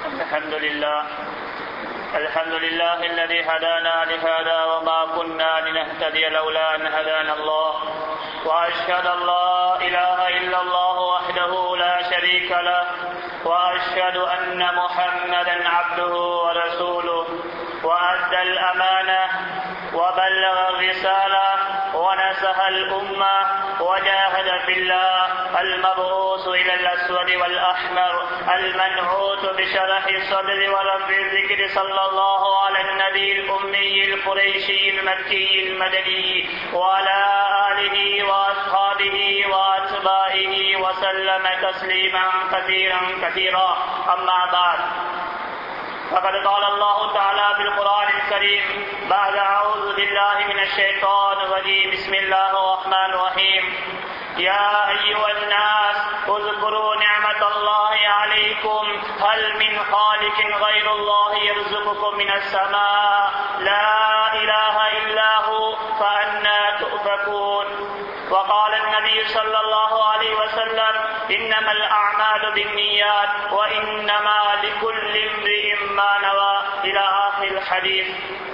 الحمد لله الحمد لله الذي هدانا لهذا وما كنا لنهتدي لولا أن هدانا الله وأشهد أن لا إله إلا الله وحده لا شريك له وأشهد أن محمدا عبده ورسوله وأدى الأمانة وبلغ الرسالة ونسح الأمة وجاهد في الله المبعوث إلى الأسود والأحمر المنعوت بشرح الصدر ورب الذكر صلى الله على النبي الأمي القريشي المكي المدني وعلى آله وأصحابه وأتباعه وسلم تسليما كثيرا كثيرا أما بعد فقد قال الله تعالى في القرآن الكريم بعد أعوذ بالله من الشيطان الرجيم بسم الله الرحمن الرحيم يا أيها الناس اذكروا نعمة الله عليكم هل من خالق غير الله يرزقكم من السماء لا إله إلا هو فأنا تؤفكون وقال النبي صلى الله عليه وسلم إنما الأعمال بالنيات وإنما لكل امرئ ما نوى إلى آخر الحديث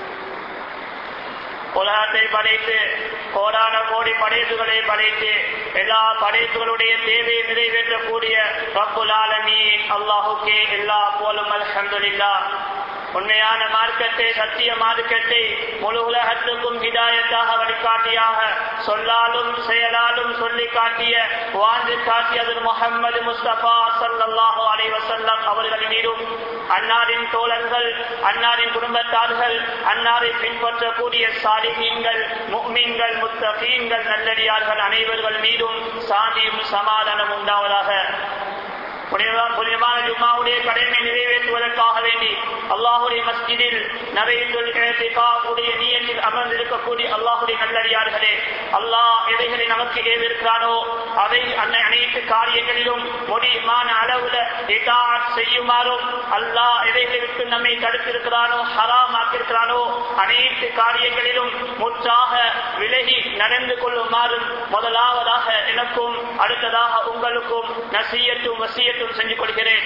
உலகத்தை படைத்து கோடான கோடி படைப்புகளை படைத்து எல்லா படைப்புகளுடைய தேவையை நிறைவேற்றக்கூடிய ரப்புல் ஆலமீன் அல்லாஹுக்கே எல்லா போலும் அல்ஹம்துலில்லா உண்மையான மார்க்கத்தை சத்திய மார்க்கத்தை முழு உலகத்துக்கும் ஹிதாயத்தாக வழிகாட்டியாக சொல்லாலும் செயலாலும் சொல்லி காட்டிய வாழ்ந்து காட்டியது முகமது முஸ்தபா சல்லாஹூ அலைவசல்லம் அவர்கள் மீதும் அன்னாரின் தோழர்கள் அன்னாரின் குடும்பத்தார்கள் அன்னாரை பின்பற்றக்கூடிய சாலிகீன்கள் முக்மீன்கள் முத்தகீன்கள் நல்லடியார்கள் அனைவர்கள் மீதும் சாந்தியும் சமாதானம் உண்டாவதாக புனிதமான ஜும்மாவுடைய கடமை நிறைவேற்றுவதற்காக வேண்டி அல்லாஹுடைய மஸ்ஜிதில் நவைத்துடைய நீயத்தில் அமர்ந்திருக்கக்கூடிய அல்லாஹுடைய நல்லடியார்களே அல்லாஹ் எவைகளை நமக்கு ஏவிருக்கிறானோ அவை அன்னை அனைத்து காரியங்களிலும் முடியுமான அளவுல செய்யுமாறும் அல்லாஹ் எவைகளை விட்டு நம்மை தடுத்திருக்கிறானோ ஹராம் ஆக்கியிருக்கிறானோ அனைத்து காரியங்களிலும் முற்றாக விலகி நடந்து கொள்ளுமாறும் முதலாவதாக எனக்கும் அடுத்ததாக உங்களுக்கும் நசியத்தும் வசியத்தும் செஞ்சு கொள்கிறேன்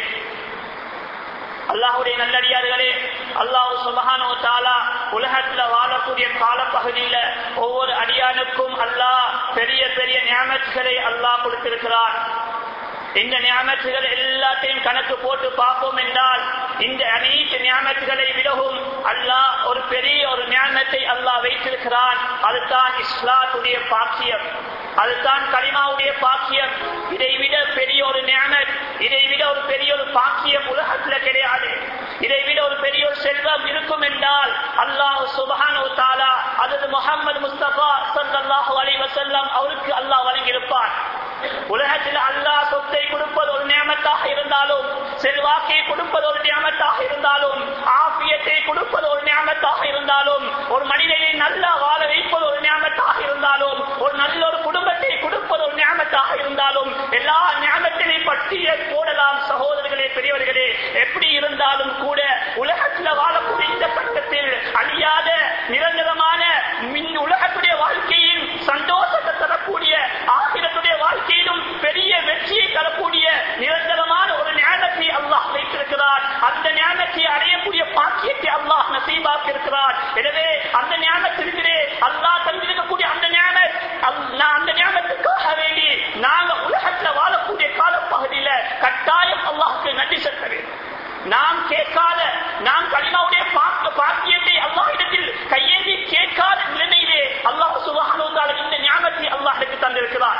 அல்லாஹுடைய நல்லடியார்களே அல்லாஹு சுபஹானோ தாலா உலகத்துல வாழக்கூடிய காலப்பகுதியில ஒவ்வொரு அடியானுக்கும் அல்லாஹ் பெரிய பெரிய ஞாபகங்களை அல்லாஹ் கொடுத்திருக்கிறார் இந்த ஞாபகங்கள் எல்லாத்தையும் கணக்கு போட்டு பார்ப்போம் என்றால் இந்த அனைத்து ஞாபகங்களை விடவும் அல்லாஹ் ஒரு பெரிய ஒரு ஞானத்தை அல்லாஹ் வைத்திருக்கிறான் அதுதான் இஸ்லாத்துடைய பாக்கியம் அதுதான் கலிமாவுடைய பாக்கியம் இதை விட பெரிய ஒரு ஞானம் இதை விட ஒரு பெரிய ஒரு பாக்கியம் உலகத்துல கிடையாது இதை விட ஒரு பெரிய ஒரு செல்வம் இருக்கும் என்றால் அல்லாஹ் சுபஹானு தாலா அல்லது முகமது முஸ்தபா சல்லாஹூ அலி வசல்லாம் அவருக்கு அல்லாஹ் வழங்கியிருப்பார் உலகத்தில் அல்லாஹ் சொத்தை கொடுப்பது ஒரு நியமத்தாக இருந்தாலும் செல்வாக்கை கொடுப்பது ஒரு நியமத்தாக இருந்தாலும் ஆபியத்தை கொடுப்பது ஒரு நியமத்தாக இருந்தாலும் ஒரு மனிதனை நல்லா வாழ வைப்பது ஒரு நியமத்தாக இருந்தாலும் ஒரு நல்ல ஒரு குடும்பத்தை கொடுப்பது ஒரு நியமத்தாக இருந்தாலும் எல்லா நியமத்தினை பற்றிய போடலாம் சகோதரர்களே பெரியவர்களே எப்படி இருந்தாலும் கூட உலகத்தில் வாழக்கூடிய இந்த கட்டத்தில் அழியாத நிரந்தரமான உலகத்துடைய வாழ்க்கையின் சந்தோஷத்தை தரக்கூடிய ஆகிரத்துடைய வாழ்க்கையிலும் பெரிய வெற்றியை தரக்கூடிய நிரந்தரமான ஒரு ஞானத்தை அல்லாஹ் வைத்திருக்கிறார் அந்த ஞானத்தை அடையக்கூடிய பாக்கியத்தை அல்லாஹ் நசீபாக்கி இருக்கிறார் எனவே அந்த ஞானத்திற்கிறே அல்லாஹ் தந்திருக்கக்கூடிய அந்த ஞான அந்த ஞானத்துக்காக வேண்டி நாங்க உலகத்துல வாழக்கூடிய காலப்பகுதியில கட்டாயம் அல்லாஹுக்கு நன்றி செலுத்த வேண்டும் நாம் கேட்காத நாம் கலிமாவுடைய பாக்கியத்தை அல்லாஹ் இடத்தில் கையேந்தி கேட்காத நிலையிலே அல்லாஹ் சுகானுந்தால இந்த ஞாபகத்தை அல்லாஹ் எனக்கு தந்திருக்கிறார்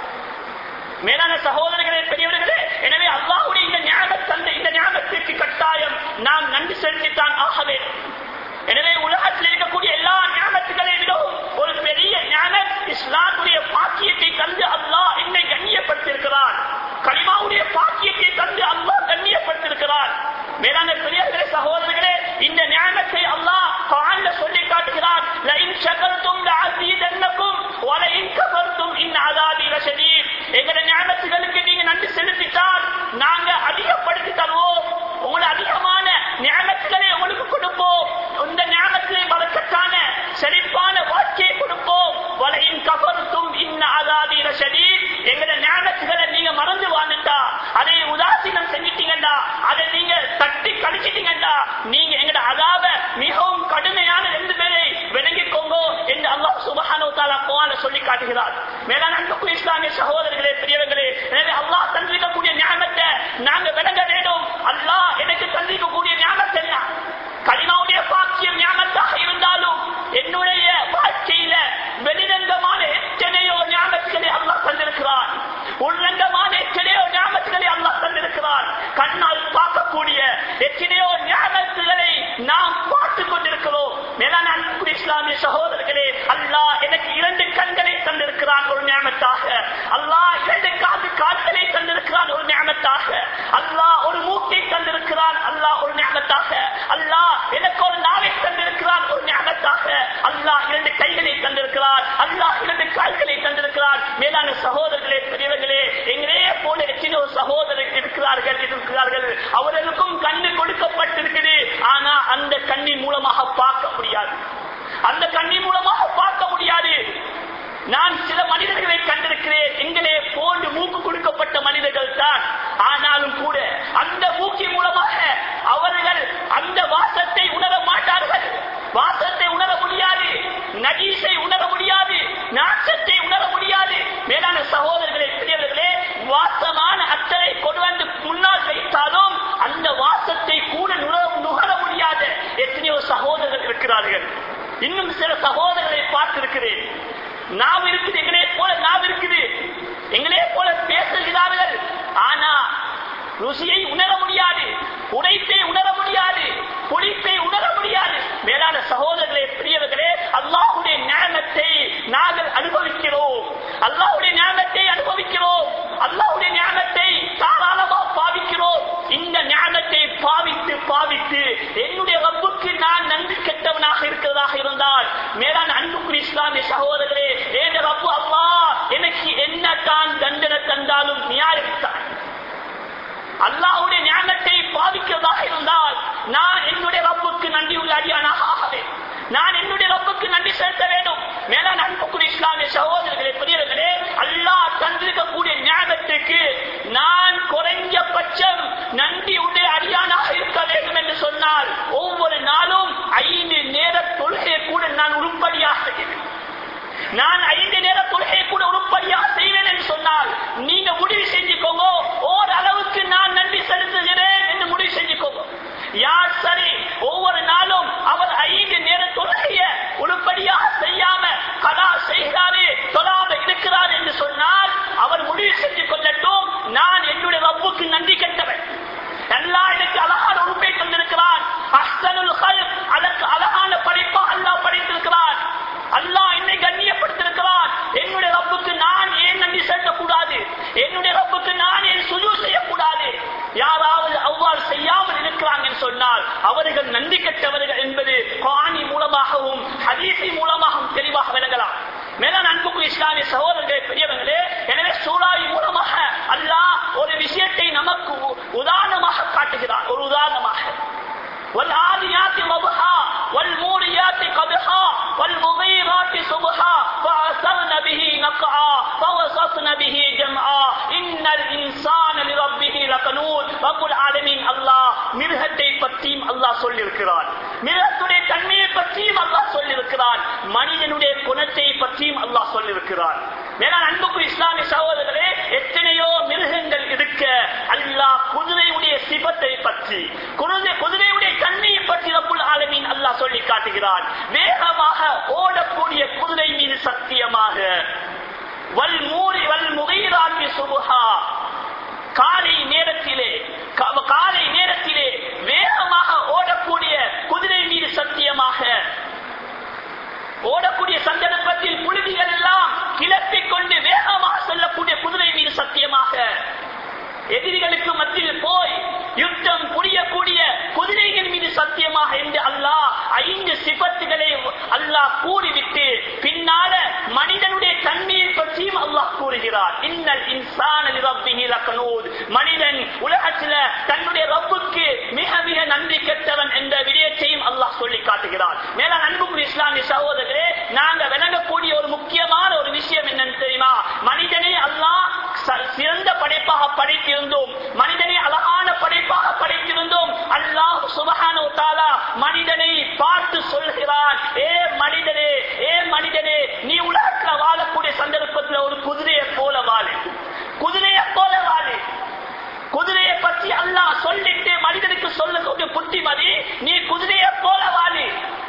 மேலான சகோதரர்களே பெரியவர்களே எனவே அல்லாஹுடைய இந்த ஞாபகம் தந்த இந்த ஞாபகத்திற்கு கட்டாயம் நாம் நன்றி செலுத்தித்தான் ஆக வேண்டும் எனவே உலகத்தில் இருக்கக்கூடிய எல்லா ஞாபகத்துகளை விடவும் ஒரு பெரிய ஞானம் இஸ்லாத்துடைய பாக்கியத்தை தந்து அல்லாஹ் என்னை கண்ணியப்படுத்தியிருக்கிறார் கலிமாவுடைய பாக்கியத்தை தந்து அல்லாஹ் கண்ணியப்படுத்தியிருக்கிறார் மேலான பெரியவர்களே சகோதரர்களே இந்த ஞானத்தை அல்லாஹ் குரான்ல சொல்லி காட்டுகிறார் லஇன் ஷகர்தும் லஅஸீதன்னகும் வலஇன் கஃபர்தும் இன் அஸாபி லஷதீத் எங்கட ஞானத்துகளுக்கு நீங்க நன்றி செலுத்திட்டால் நாங்க அதிகப்படுத்தி தருவோம் உங்களை அதிகமான ஞானத்துகளை உங்களுக்கு கொடுப்போம் இந்த ஞானத்திலே வழக்கத்தான செழிப்பான வாழ்க்கையை கொடுப்போம் வலையின் கபருத்தும் இன்ன அதாதீர ஷதீத் எங்கட ஞானத்துகளை நீங்க மறந்து வாழ்ந்துட்டா அதை உதாசீனம் செஞ்சிட்டீங்கன்னா அதை நீங்க தட்டி மன்னிச்சிட்டீங்கடா நீங்க எங்கட அதாவ மிகவும் கடுமையான ரெண்டு பேரை விளங்கிக்கோங்க என்று அல்லாஹ் சுபஹானஹு தஆலா குர்ஆன்ல சொல்லி காட்டுகிறார் மேலான அன்புக்குரிய இஸ்லாமிய சகோதரர்களே பெரியவர்களே எனவே அல்லாஹ் தந்திருக்கக்கூடிய ஞானத்தை நாங்க விளங்க வேண்டும் அல்லாஹ் எனக்கு தந்திருக்கக்கூடிய ஞானத்தை என்ன கலிமாவுடைய பாக்கியம் ஞானத்தாக இருந்தாலும் என்னுடைய வாழ்க்கையில வெளிரங்கமான எத்தனையோ ஞாபகங்களை அல்லாஹ் தந்திருக்கிறான் உள்ரங்கமான எத்தனையோ ஞாபகங்களை அல்லாஹ் தந்திருக்கிறான் கண்ணால் பார்க்கக்கூடிய எத்தனையோ ஞாபகங்களை நாம் பார்த்துக் கொண்டிருக்கிறோம் மேலான அன்புக்குரிய இஸ்லாமிய சகோதரர்களே அல்லாஹ் எனக்கு இரண்டு கண்களை தந்திருக்கிறான் ஒரு ஞாபகத்தாக அல்லாஹ் இரண்டு காது கால்களை தந்திருக்கிறான் ஒரு ஞாபகத்தாக அல்லாஹ் ஒரு மூக்கை தந்திருக்கிறான் அல்லாஹ் ஒரு ஞாபகத்தாக அல்லாஹ் எனக்கு ஒரு நாவை தந்திருக்கிறான் ஒரு ஞாபகத்தாக அல்லாஹ் இரண்டு கைகளை தந்திருக்கிறார் அல்லாஹ் இரண்டு கால்களை தந்திருக்கிறார் மேலான சகோதரர்களே பெரியவர்களே எங்களே போல எத்தனையோ சகோதரர்கள் இருக்கிறார்கள் இருக்கிறார்கள் அவர்களுக்கும் கண்ணு கொடுக்கப்பட்டிருக்குது ஆனா அந்த கண்ணின் மூலமாக பார்க்க முடியாது அந்த கண்ணின் மூலமாக பார்க்க முடியாது நான் சில மனிதர்களை கண்டிருக்கிறேன் எங்களே போன்று மூக்கு கொடுக்கப்பட்ட மனிதர்கள் தான் ஆனாலும் கூட அந்த மூக்கின் மூலமாக அவர்கள் அந்த வாசத்தை உணர மாட்டார்கள் வாசத்தை உணர முடியாது நகீசை உணர முடியாது நாச்சத்தை உணர முடியாது மேலான சகோதரர்களே பெரியவர்களே வாசமான அத்தரை கொண்டு வந்து முன்னால் வைத்தாலும் அந்த வாசத்தை கூட நுகர- நுகர முடியாத எத்தனையோ சகோதரர்கள் இருக்கிறார்கள் இன்னும் சில சகோதரர்களை பார்த்திருக்கிறேன் நாவ் இருக்குது எங்களே போல நாவ் இருக்குது எங்களே போல பேசுகிறார்கள் ஆனா ருசியை உணர முடியாது உடைப்பை உணர முடியாது புளிப்பை உணர முடியாது மேலான சகோதரர்களே பெரியவர்களே அல்லாஹுடைய ஞானத்தை நாங்கள் அனுபவிக்கிறோம் அல்லாஹுடைய ஞானத்தை அனுபவிக்கிறோம் அல்லாஹுடைய ஞானத்தை தாராளமாக பாவிக்கிறோம் இந்த ஞானத்தை பாவித்து பாவித்து என்னுடைய ரப்புக்கு நான் நன்றி கெட்டவனாக இருக்கிறதாக இருந்தால் மேலான அன்புக்குரிய இஸ்லாமிய சகோதரர்களே ஏத ரப்பு அல்லாஹ் எனக்கு என்ன தான் தண்டனை தந்தாலும் நியாயத்தான் அல்லாஹ்வுடைய ஞானத்தை பாவிக்கிறதாக இருந்தால் நான் என்னுடைய ரப்புக்கு நன்றி உள்ள அடியானாக ஆகவேன் நான் என்னுடைய ரப்புக்கு நன்றி செலுத்த வேண்டும் மேலான அன்புக்குரிய இஸ்லாமிய சகோதரர்களே பெரியவர்களே அல்லாஹ் தந்திருக்கக்கூடிய ஞானத்துக்கு நான் குறைஞ்சபட்சம் நன்றி உடைய அடியானாக இருக்க வேண்டும் என்று சொன்னால் ஒவ்வொரு நாளும் ஐந்து நேர தொழுகையை கூட நான் உருப்படியாக செய்கிறேன் நான் ஐந்து நேர தொழுகையை கூட உருப்படியாக செய்வேன் என்று சொன்னால் நீங்க முடிவு செஞ்சுக்கோங்க ஓரளவுக்கு நான் நன்றி செலுத்துகிறேன் என்று முடிவு செஞ்சுக்கோங்க யார் சரி ஒவ்வொரு நாளும் அவர் ஐந்து நேர தொழுகைய உருப்படியாக செய்யாம கலா செய்கிறாரே தொழாம இருக்கிறார் என்று சொன்னால் அவர் முடிவு செஞ்சு கொள்ளட்டும் நான் என்னுடைய ரப்புக்கு நன்றி கெட்டவன் அல்லாஹ் எனக்கு அழகான உறுப்பை தந்திருக்கிறான் அஹ்சனுல் ஹல்க் அதற்கு அழகான படைப்பா அல்லாஹ் படைத்திருக்கிறான் அல்லாஹ் என்னை கண்ணியப்படுத்திருக்கிறான் என்னுடைய ரப்புக்கு நான் ஏன் நன்றி செலுத்தக்கூடாது என்னுடைய ரப்புக்கு நான் ஏன் சுஜு செய்யக்கூடாது யாராவது அவ்வாறு செய்யாமல் இருக்கிறாங்க என்று சொன்னால் அவர்கள் நன்றி கெட்டவர்கள் என்பது குர்ஆனி மூலமாகவும் ஹதீஸி மூலமாகவும் தெளிவாக விளங்கலாம் மேலான அன்புக்கு இஸ்லாமிய சகோதரர்களே பெரியவர்களே எனவே சூழாவி மூலமாக அல்லாஹ் ஒரு விஷயத்தை நமக்கு உ- உதாரணமாக காட்டுகிறார் ஒரு உதாரணமாக والعاديات ضبحا والموريات قدحا والمغيرات صبحا فأثرن به نقعا فوسطن به جمعا إن الإنسان لربه لقنود رب العالمين الله மிருகத்தை பற்றியும் அல்லாஹ் சொல்லியிருக்கிறான் மிருகத்துடைய தன்மையை பற்றியும் அல்லாஹ் சொல்லியிருக்கிறான் மனிதனுடைய குணத்தை பற்றியும் அல்லாஹ் சொல்லியிருக்கிறான் மேலான அன்புக்கு இஸ்லாமிய சகோதரர்களே எத்தனையோ மிருகங்கள் இருக்க அல்லாஹ் குதிரையுடைய சிபத்தை பற்றி குதிரை குதிரையுடைய தன்மையை பற்றி ரப்புல் ஆலமீன் அல்லாஹ் சொல்லி காட்டுகிறான் வேகமாக ஓடக்கூடிய குதிரை மீது சத்தியமாக வல் மூரி வல் முகைராக்கி சுபுஹா காலை நேரத்திலே கா- காலை நேரத்திலே வேகமாக ஓடக்கூடிய குதிரை மீது சத்தியமாக ஓடக்கூடிய சந்தர்ப்பத்தில் புழுதிகள் எல்லாம் கிளப்பிக் கொண்டு வேகமாக செல்லக்கூடிய குதிரை மீது சத்தியமாக எதிரிகளுக்கு மத்தியில் போய் யுத்தம் புரியக்கூடிய குதிரைகள் மீது சத்தியமாக என்று அல்லாஹ் ஐந்து சிபத்துகளை அல்லாஹ் கூறிவிட்டு பின்னால மனிதனுடைய தன்மையை பற்றியும் அல்லாஹ் கூறுகிறார் இன்னல் இன்சான லிரப்பிஹி லகனூத் மனிதன் உலகத்தில் தன்னுடைய ரப்புக்கு மிக மிக நன்றி கெட்டவன் என்ற விடயத்தையும் அல்லாஹ் சொல்லி காட்டுகிறார் மேலான அன்புக்குரிய இஸ்லாமிய சகோதரர்களே நாங்க விளங்கக்கூடிய ஒரு முக்கியமான ஒரு விஷயம் என்னன்னு தெரியுமா மனிதனை அல்லாஹ் ச- சிறந்த படைப்பாக படைத்திருந்தோம் மனிதனை அழகான படைப்பாக படைத்திருந்தோம் அல்லாஹ் அல்லாஹ் சுபஹானஹு வ தஆலா மனிதனை பார்த்து சொல்கிறான் ஏ மனிதனே ஏ மனிதனே நீ உலகத்துல வாழக்கூடிய சந்தர்ப்பத்துல ஒரு குதிரையை போல வாழு குதிரையை போல வாழு குதிரையை பற்றி அல்லாஹ் சொல்லிட்டு மனிதனுக்கு சொல்லக்கூடிய புத்திமதி நீ குதிரையை போல வாழு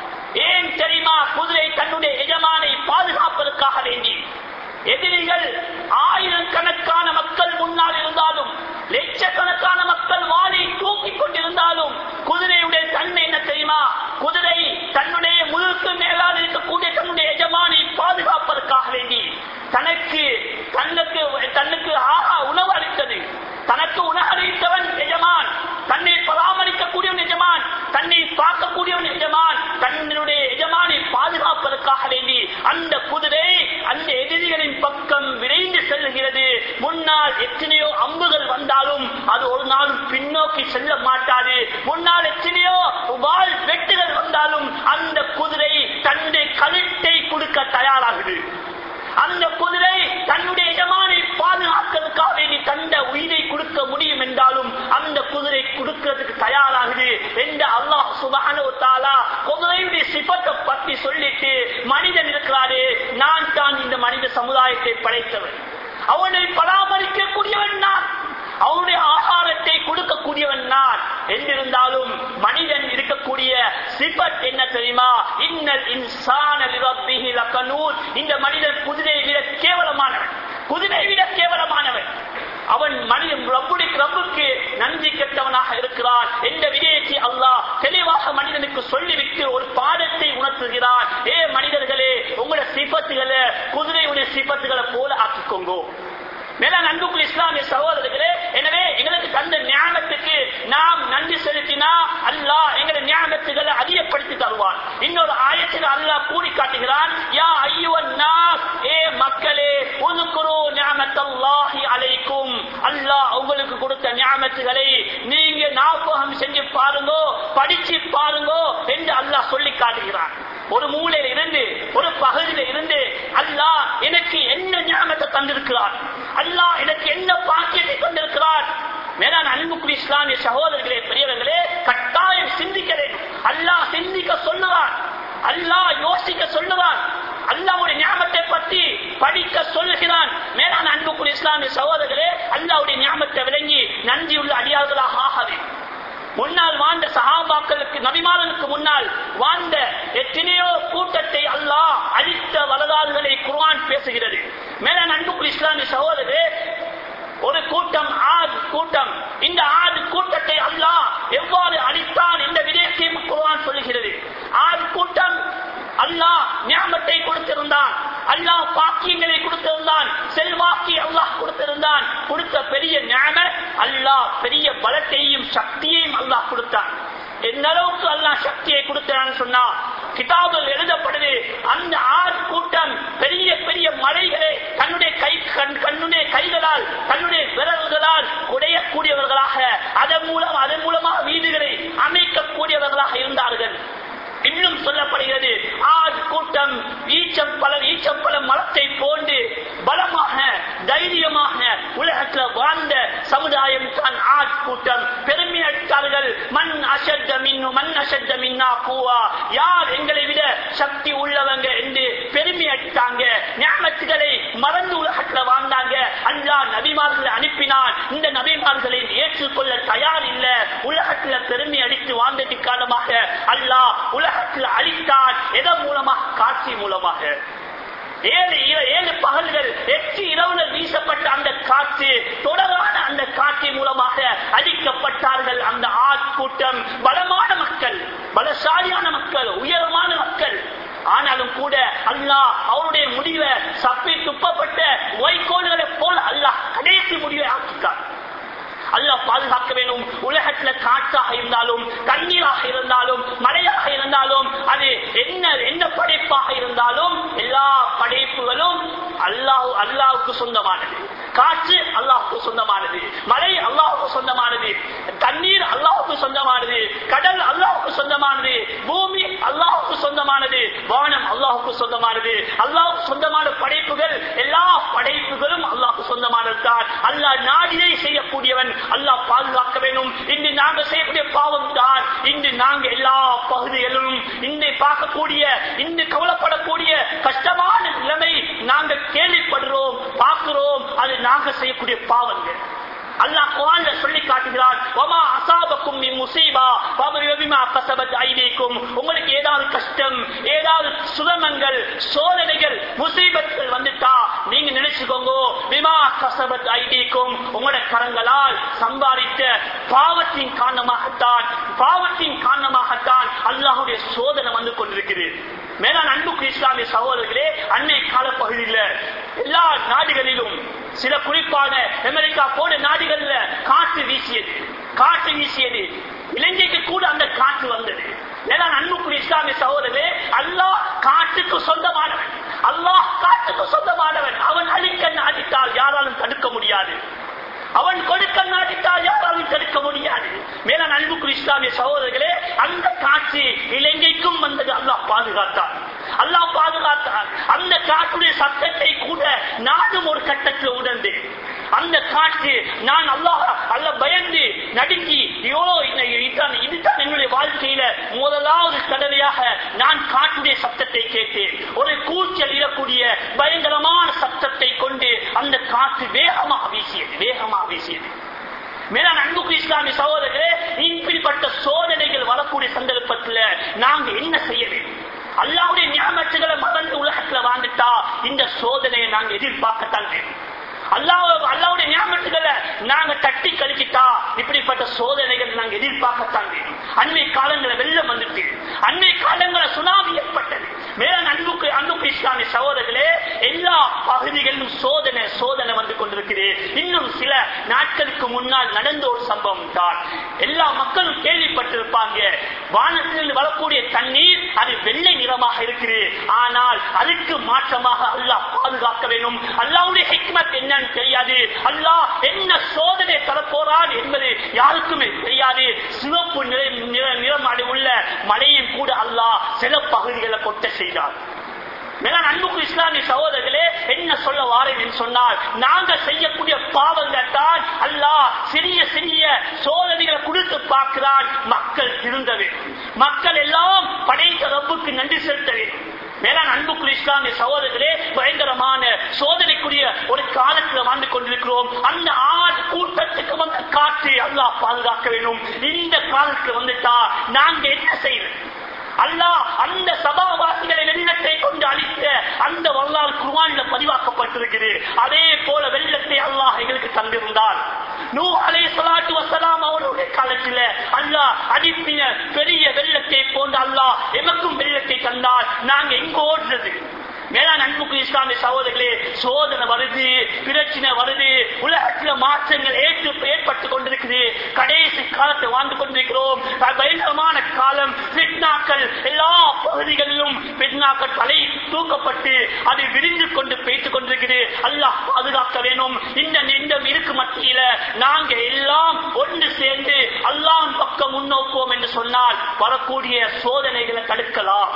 ஏன் தெரியுமா குதிரை தன்னுடைய எஜமானை பாதுகாப்பதற்காக வேண்டி எதிரிகள் ஆயிரக்கணக்கான மக்கள் முன்னால் இருந்தாலும் லட்சக்கணக்கான மக்கள் வாளை தூக்கிக் கொண்டிருந்தாலும் குதிரையுடைய தன்மை என்ன தெரியுமா குதிரை தன்னுடைய முழுக்கு மேலால் இருக்கக்கூடிய தன்னுடைய எஜமானை பாதுகாப்பதற்காக வேண்டி தனக்கு தன்னுக்கு தன்னுக்கு ஆஹா உணவு அளித்தது தனக்கு உணவளித்தவன் எஜமான் தன்னை பராமரிக்கக்கூடியவன் எஜமான் தன்னை பார்க்கக்கூடியவன் எஜமான் தன்னுடைய எஜமானை பாதுகாப்பதற்காக வேண்டி அந்த குதிரை அந்த எதிரிகளின் பக்கம் விரைந்து செல்கிறது முன்னால் எத்தனையோ அம்புகள் வந்தாலும் அது ஒரு நாளும் பின்னோக்கி செல்ல மாட்டாது முன்னால் எத்தனையோ வால் வெட்டுகள் வந்தாலும் அந்த குதிரை தன்னுடைய கழுத்தை கொடுக்க தயாராகுது அந்த குதிரை தன்னுடைய எஜமானை பாதுகாக்கிறதுக்காக வேண்டி தந்த உயிரை கொடுக்க முடியும் என்றாலும் அந்த குதிரை கொடுக்கிறதுக்கு தயாராகுது என்று அல்லாஹ் சுபஹானஹு வ தஆலா குதிரையுடைய சிபத்தை பத்தி சொல்லிட்டு மனிதன் இருக்கிறாரே நான் தான் இந்த மனித சமுதாயத்தை படைத்தவன் அவனை பராமரிக்கக்கூடியவன் நான் அவனுடைய ஆகாரத்தை கொடுக்கக்கூடியவன் நான் என்றிருந்தாலும் மனிதன் இருக்கக்கூடிய சிபத் என்ன தெரியுமா இன்னல் இன்சான லிரப்பிஹி லகனூன் இந்த மனிதன் குதிரையை விட கேவலமானவன் குதிரையை விட கேவலமானவன் அவன் மனிதன் ரப்புடைய ரப்புக்கு நன்றி கெட்டவனாக இருக்கிறான் என்ற விடயத்தை அல்லாஹ் தெளிவாக மனிதனுக்கு சொல்லிவிட்டு ஒரு பாடத்தை உணர்த்துகிறான் ஏ மனிதர்களே உங்களுடைய சிபத்துகளை குதிரையுடைய சிபத்துகளை போல ஆக்கிக்கோங்க மேலான அன்புக்குள் இஸ்லாமிய சகோதரர்களே எனவே எங்களுக்கு தந்த ஞானத்துக்கு நாம் நன்றி செலுத்தினா அல்லாஹ் எங்களுடைய ஞானத்துகளை அதிகப்படுத்தி தருவான் இன்னொரு ஆயத்தில் அல்லாஹ் கூறி காட்டுகிறான் யா ஐயுவன் நாஸ் ஏ மக்களே உதுக்குரு ஞானத்தல்லாஹி அலைக்கும் அல்லாஹ் உங்களுக்கு கொடுத்த ஞானத்துகளை நீங்க ஞாபகம் செஞ்சு பாருங்கோ படிச்சு பாருங்கோ என்று அல்லாஹ் சொல்லி காட்டுகிறான் ஒரு மூலையில இருந்து ஒரு பகுதியில இருந்து அல்லாஹ் எனக்கு என்ன ஞாபகத்தை தந்திருக்கிறார் அல்லாஹ் எனக்கு என்ன பாக்கியத்தை தந்திருக்கிறார் மேலான அன்புக்குரிய இஸ்லாமிய சகோதரர்களே பெரியவர்களே கட்டாயம் சிந்திக்க வேண்டும் அல்லாஹ் சிந்திக்க சொல்லுவான் அல்லாஹ் யோசிக்க சொல்லுவான் அல்லாவுடைய ஞாபகத்தை பற்றி படிக்க சொல்லுகிறான் மேலான அன்புக்குரிய இஸ்லாமிய சகோதரர்களே அல்லாவுடைய ஞாபகத்தை விளங்கி நன்றியுள்ள அடியார்களாக ஆகவே முன்னால் வாழ்ந்த சஹாபாக்களுக்கு நபிமாரனுக்கு முன்னால் வாழ்ந்த எத்தனையோ கூட்டத்தை அல்லாஹ் அழித்த வரலாறுகளை குர்ஆன் பேசுகிறது மேல அன்புக்குள் இஸ்லாமிய சகோதரரே ஒரு கூட்டம் ஆத் கூட்டம் இந்த ஆது கூட்டத்தை அல்லாஹ் எவ்வாறு அழித்தான் இந்த விடயத்தையும் குர்ஆன் சொல்லுகிறது ஆது கூட்டம் அல்லாஹ் ஞாபகத்தை கொடுத்திருந்தான் அல்லாஹ் பாக்கியங்களை கொடுத்திருந்தான் செல்வாக்கி அல்லாஹ் கொடுத்திருந்தான் கொடுத்த பெரிய ஞான அல்லாஹ் பெரிய பலத்தையும் சக்தியையும் அல்லாஹ் கொடுத்தான் எந்த அளவுக்கு அல்லாஹ் சக்தியை கொடுத்தான்னு சொன்னா கிதாபில் எழுதப்படுது அந்த ஆண் கூட்டம் பெரிய பெரிய மலைகளை தன்னுடைய கை கண் கண்ணுடைய கைகளால் தன்னுடைய விரல்களால் குடையக்கூடியவர்களாக அதன் மூலம் அதன் மூலமாக வீடுகளை அமைக்கக்கூடியவர்களாக இருந்தார்கள் இன்னும் சொல்லப்படுகிறது ஆண் கூட்டம் ஈச்சம்பழம் ஈச்சம்பழம் மரத்தை போன்று பலமாக தைரியமாக உலகத்தில் வாழ்ந்த சமுதாயம் தான் ஆண் கூட்டம் பெருமை அடித்தார்கள் மண் அசத்த மின்னு மண் அசத்த மின்னா பூவா யார் எங்களை விட சக்தி உள்ளவங்க என்று பெருமை அடித்தாங்க ஞாபகத்துகளை மறந்து உலகத்தில் வாழ்ந்தாங்க அல்லா நபிமார்களை அனுப்பினான் இந்த நபிமார்களை ஏற்றுக்கொள்ள தயார் இல்ல உலகத்துல பெருமை அடித்து வாழ்ந்தது காரணமாக அல்லாஹ் உலகத்தில் அழித்தான் எதன் மூலமாக காட்சி மூலமாக ஏழு இர- ஏழு பகல்கள் எட்டு இரவுகள் வீசப்பட்ட அந்த காற்று தொடரான அந்த காற்றின் மூலமாக அழிக்கப்பட்டார்கள் அந்த ஆட்கூட்டம் பலமான மக்கள் பலசாலியான மக்கள் உயரமான மக்கள் ஆனாலும் கூட அல்லாஹ் அவருடைய முடிவை சப்பி துப்பப்பட்ட வைக்கோல்களை போல அல்லாஹ் கடைசி முடிவை ஆக்கிட்டார் அல்லாஹ் பாதுகாக்க வேண்டும் உலகத்துல காற்றாக இருந்தாலும் தண்ணீராக இருந்தாலும் மழையாக இருந்தாலும் அது என்ன என்ன படைப்பாக இருந்தாலும் எல்லா படைப்புகளும் அல்லாஹ் அல்லாஹ்வுக்கு சொந்தமானது காற்று அல்லாஹ்வுக்கு சொந்தமானது மழை அல்லாஹ்வுக்கு சொந்தமானது தண்ணீர் அல்லாஹ்வுக்கு சொந்தமானது கடல் அல்லாஹ்வுக்கு சொந்தமானது பூமி அல்லாஹ்வுக்கு சொந்தமானது வானம் அல்லாஹ்வுக்கு சொந்தமானது அல்லாஹ்வுக்கு சொந்தமான படைப்புகள் எல்லா படைப்புகளும் அல்லாஹ்வுக்கு சொந்தமானது தான் அல்லாஹ் நாடினை செய்யக்கூடியவன் அல்லாஹ் பாதுகாக்க வேண்டும் இன்று நாங்கள் செய்யக்கூடிய பாவம் தான் இன்று நாங்க எல்லா பகுதிகளிலும் இன்னை பார்க்கக்கூடிய இன்று கவலைப்படக்கூடிய கஷ்டமான நிலைமை நாங்கள் கேள்விப்படுறோம் பார்க்கிறோம் அது நாங்க செய்யக்கூடிய பாவங்கள் அல்லாஹ் குர்ஆன்ல சொல்லி காட்டுகிறான் வமா அசாபக்கும் மின் முசீபா ஃபபரி பிமா கஸபத் ஐதீக்கும் உங்களுக்கு ஏதாவது கஷ்டம் ஏதாவது சுகமங்கள் சோதனைகள் முசீபத்துகள் வந்துட்டா நீங்க நினைச்சுக்கோங்க பிமா கஸபத் ஐதீக்கும் உங்களோட கரங்களால் சம்பாதித்த பாவத்தின் காரணமாகத்தான் பாவத்தின் காரணமாகத்தான் அல்லாஹ்வுடைய சோதனை வந்து கொண்டிருக்கிறது மேலான அன்புக்கு இஸ்லாமிய சகோதரர்களே அன்னை கால பகுதியில் எல்லா நாடுகளிலும் சில குறிப்பான அமெரிக்கா போன்ற நாடுகள்ல காற்று வீசியது காற்று வீசியது இலங்கைக்கு கூட அந்த காற்று வந்தது மேலான அன்புக்குரிய இஸ்லாமிய சகோதரர்களே அல்லாஹ் காற்றுக்கு சொந்தமானவன் அல்லாஹ் காற்றுக்கு சொந்தமானவன் அவன் அழிக்க நாடித்தால் யாராலும் தடுக்க முடியாது அவன் கொடுக்க நாடித்தால் யாராலும் தடுக்க முடியாது மேலான அன்புக்குரிய இஸ்லாமிய சகோதரர்களே அந்த காட்சி இலங்கைக்கும் வந்தது அல்லாஹ் பாதுகாத்தான் அல்லாஹ் பாதுகாத்தான் அந்த காற்றுடைய சத்தத்தை கூட நானும் ஒரு கட்டத்தில் உணர்ந்தேன் அந்த காற்று நான் அல்லாஹ் அல்ல பயந்து நடுங்கி ஐயோ இந்த- இதுதான் இதுதான் என்னுடைய வாழ்க்கையில முதலாவது தடவையாக நான் காற்றுடைய சத்தத்தை கேட்டேன் ஒரு கூச்சல் இடக்கூடிய பயங்கரமான சத்தத்தை கொண்டு அந்த காற்று வேகமாக வீசியது வேகமாக வீசியது மேலான அன்புக்கு இஸ்லாமிய சகோதரர்களே இப்படிப்பட்ட சோதனைகள் வரக்கூடிய சந்தர்ப்பத்தில் நாங்க என்ன செய்ய வேண்டும் அல்லாவுடைய ஞாபகத்துகளை மறந்து உலகத்துல வாழ்ந்துட்டா இந்த சோதனையை நாங்க எதிர்பார்க்கத்தான் வேண்டும் அல்லாஹ் அல்லாவுடைய ஞாபகத்துகளை நாங்க தட்டி கழிச்சிட்டா இப்படிப்பட்ட சோதனைகள் நாங்க எதிர்பார்க்கத்தான் வேண்டும் அண்மை காலங்கள வெள்ளம் வந்துட்டு அண்மை காலங்கள சுனாமி ஏற்பட்டது மேலான அன்புக்கு அன்புக்கு இஸ்லாமிய சகோதரர்களே எல்லா பகுதிகளிலும் சோதனை சோதனை வந்து கொண்டிருக்குது இன்னும் சில நாட்களுக்கு முன்னால் நடந்த ஒரு சம்பவம் தான் எல்லா மக்களும் கேள்விப்பட்டிருப்பாங்க வானத்திலிருந்து வரக்கூடிய தண்ணீர் அது வெள்ளை நிறமாக இருக்குது ஆனால் அதுக்கு மாற்றமாக அல்லாஹ் பாதுகாக்க வேண்டும் அல்லாவுடைய ஹிக்மத் என்னன்னு தெரியாது அல்லாஹ் என்ன சோதனை தரப்போறான் என்பது யாருக்குமே தெரியாது சிவப்பு நிற நிற- நிறம் அது உள்ள மலையும் கூட அல்லாஹ் சில பகுதிகளை கொட்ட செய்தார் மேலான அன்புக்கு இஸ்லாமிய சகோதரர்களே என்ன சொல்ல வாரேன் என்று சொன்னால் நாங்க செய்யக்கூடிய பாவங்கள் தான் அல்லாஹ் சிறிய சிறிய சோதனைகளை கொடுத்து பார்க்கிறான் மக்கள் திருந்த வேண்டும் மக்கள் எல்லாம் படைத்த ரப்புக்கு நன்றி செலுத்த வேண்டும் மேலான அன்புக்குரிய இஸ்லாமிய சகோதரர்களே பயங்கரமான சோதனைக்குரிய ஒரு காலத்தில் வாழ்ந்து கொண்டிருக்கிறோம் அந்த ஆண் கூட்டத்துக்கு வந்த காற்று அல்லாஹ் பாதுகாக்க வேண்டும் இந்த காலத்துக்கு வந்துட்டா நாங்க என்ன செய்யணும் அல்லாஹ் அந்த சபாவாசிகளை வெள்ளத்தை கொண்டு அழித்த அந்த வரலாறு குர்ஆன்ல பதிவாக்கப்பட்டிருக்கிறது அதே போல வெள்ளத்தை அல்லாஹ் எங்களுக்கு தந்திருந்தார் நூ அலை சலாத்து வசலாம் அவருடைய காலத்தில் அல்லாஹ் அடிப்பின பெரிய வெள்ளத்தை போன்று அல்லாஹ் எமக்கும் வெள்ளத்தை தந்தால் நாங்க எங்க ஓடுறது மேலான அன்புக்கு இஸ்லாமிய சகோதரர்களே சோதனை வருது பிரச்சனை வருது உலகத்துல மாற்றங்கள் ஏற்று ஏற்பட்டு கொண்டிருக்குது கடைசி காலத்தை வாழ்ந்து கொண்டிருக்கிறோம் பயங்கரமான காலம் பிட்னாக்கள் எல்லா பகுதிகளிலும் பிட்னாக்கள் தலை தூக்கப்பட்டு அது விரிந்து கொண்டு பேசிக் கொண்டிருக்குது அல்லாஹ் பாதுகாக்க வேணும் இந்த நெண்டம் இருக்கு மத்தியில நாங்க எல்லாம் ஒன்று சேர்ந்து அல்லாஹ் பக்கம் முன்னோக்குவோம் என்று சொன்னால் வரக்கூடிய சோதனைகளை தடுக்கலாம்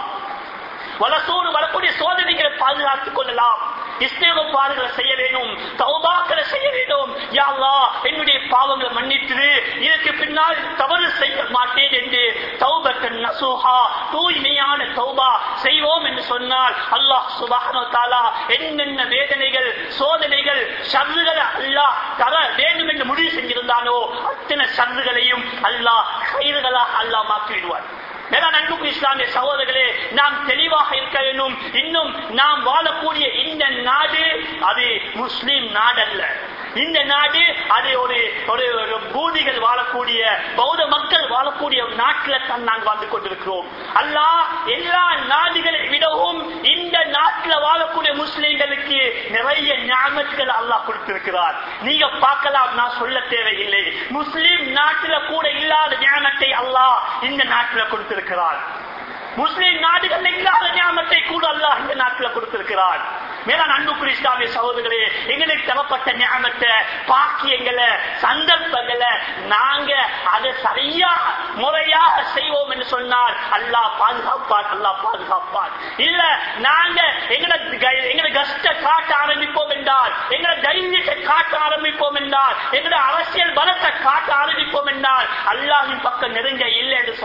வளசோடு வரக்கூடிய சோதனைகளை பாதுகாத்துக் கொள்ளலாம் இஸ்தேகப்பாடுகளை செய்ய வேண்டும் தௌபாக்களை செய்ய வேண்டும் யா அல்லாஹ் என்னுடைய பாவங்களை மன்னித்து இதற்கு பின்னால் தவறு செய்ய மாட்டேன் என்று தௌபத்தன் நசூஹா தூய்மையான தௌபா செய்வோம் என்று சொன்னால் அல்லாஹ் சுபஹானஹு வ தஆலா என்னென்ன வேதனைகள் சோதனைகள் ஷர்றுகளை அல்லாஹ் தர வேண்டும் என்று முடிவு செஞ்சிருந்தானோ அத்தனை ஷர்றுகளையும் அல்லாஹ் கயிறுகளாக அல்லாஹ் மாற்றிவிடுவார் மேலான அன்புக்கு இஸ்லாமிய சகோதரர்களே நாம் தெளிவாக இருக்க வேண்டும் இன்னும் நாம் வாழக்கூடிய இந்த நாடு அது முஸ்லிம் நாடல்ல இந்த நாடு அது ஒரு ஒரு ஒரு பூதிகள் வாழக்கூடிய பௌத்த மக்கள் வாழக்கூடிய நாட்டில் தான் நாங்கள் வாழ்ந்து கொண்டிருக்கிறோம் அல்லாஹ் எல்லா நாடுகளை விடவும் இந்த நாட்டில் வாழக்கூடிய முஸ்லிம்களுக்கு நிறைய ஞாபகங்கள் அல்லாஹ் கொடுத்திருக்கிறார் நீங்க பார்க்கலாம் நான் சொல்ல தேவையில்லை முஸ்லிம் நாட்டில கூட இல்லாத ஞாபகத்தை அல்லாஹ் இந்த நாட்டில் கொடுத்திருக்கிறார் முஸ்லிம் நாடுகள் இல்லாத ஞாபகத்தை கூட அல்லாஹ் இந்த நாட்டில் கொடுத்திருக்கிறார் மேலான அன்புக்குரிய இஸ்லாமிய சகோதரர்களே எங்களுக்கு தரப்பட்ட ஞாபகத்தை பாக்கியங்களை சந்தர்ப்பங்களை நாங்க அதை சரியா முறையாக செய்வோம் என்று சொன்னால் அல்லாஹ் பாதுகாப்பார் அல்லாஹ் பாதுகாப்பார் இல்ல நாங்க எங்களை எங்களை கஷ்ட காட்ட ஆரம்பிப்போம் என்றால் எங்களை தைரியத்தை காட்ட ஆரம்பிப்போம் என்றால் எங்களை அரசியல் பலத்தை காட்ட ஆரம்பிப்போம் என்றால் அல்லாஹின் பக்கம் நெருங்க இல்லை என்று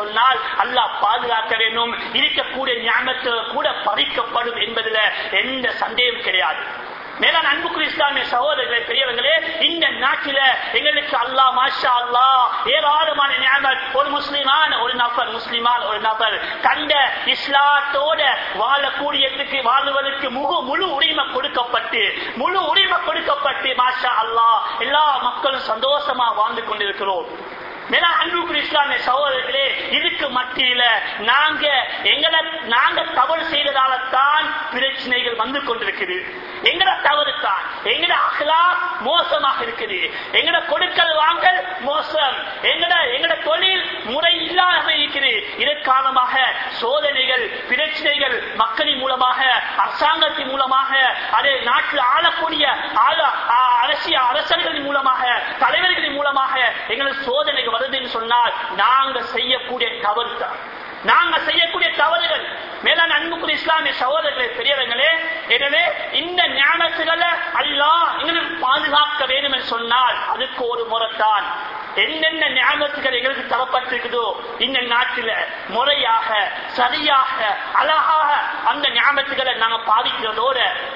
சொன்னால் அல்லாஹ் பாதுகாக்க வேண்டும் இருக்கக்கூடிய ஞானத்து கூட பறிக்கப்படும் என்பதுல எந்த சந்தேகம் கிடையாது மேலான அன்புக்குரிய இஸ்லாமிய சகோதரர்களே பெரியவர்களே இந்த நாட்டில எங்களுக்கு அல்லாஹ் மாஷா அல்லாஹ் ஏராளமான ஞாபகம் ஒரு முஸ்லிமான ஒரு நபர் முஸ்லிமான ஒரு நபர் கண்ட இஸ்லாத்தோட வாழக்கூடியதுக்கு வாழ்வதற்கு முழு முழு உரிமை கொடுக்கப்பட்டு முழு உரிமை கொடுக்கப்பட்டு மாஷா அல்லாஹ் எல்லா மக்களும் சந்தோஷமா வாழ்ந்து கொண்டிருக்கிறோம் மேலா அன்புக்குரிய இஸ்லாமிய சகோதரர்களே இதுக்கு மத்தியில நாங்க எங்களை நாங்க தவறு செய்ததால தான் பிரச்சனைகள் வந்து கொண்டிருக்குது எங்கட தவறு தான் எங்கட அகலா மோசமாக இருக்குது எங்கட கொடுக்கல் வாங்கல் மோசம் எங்கட எங்கட தொழில் முறை இல்லாம இருக்குது இதன் காரணமாக சோதனைகள் பிரச்சனைகள் மக்களின் மூலமாக அரசாங்கத்தின் மூலமாக அது நாட்டில் ஆளக்கூடிய ஆள- ஆ- அரசியல் அரசர்களின் மூலமாக தலைவர்களின் மூலமாக எங்களுக்கு சோதனைகள் வருதுன்னு சொன்னால் நாங்க செய்யக்கூடிய தவறு தான் நாங்க செய்யக்கூடிய தவறுகள் மேலான அன்புக்குரிய இஸ்லாமிய சகோதரர்களே பெரியவர்களே எனவே இந்த ஞானத்துகளை அல்லாஹ் எங்களுக்கு பாதுகாக்க வேண்டும் என்று சொன்னால் அதுக்கு ஒரு முறைத்தான் என்னென்ன ஞாபகத்துகள் எங்களுக்கு தரப்பட்டிருக்குதோ இந்த நாட்டில முறையாக சரியாக அழகாக அந்த ஞாபகத்துகளை நாங்க பாதிக்கிறதோட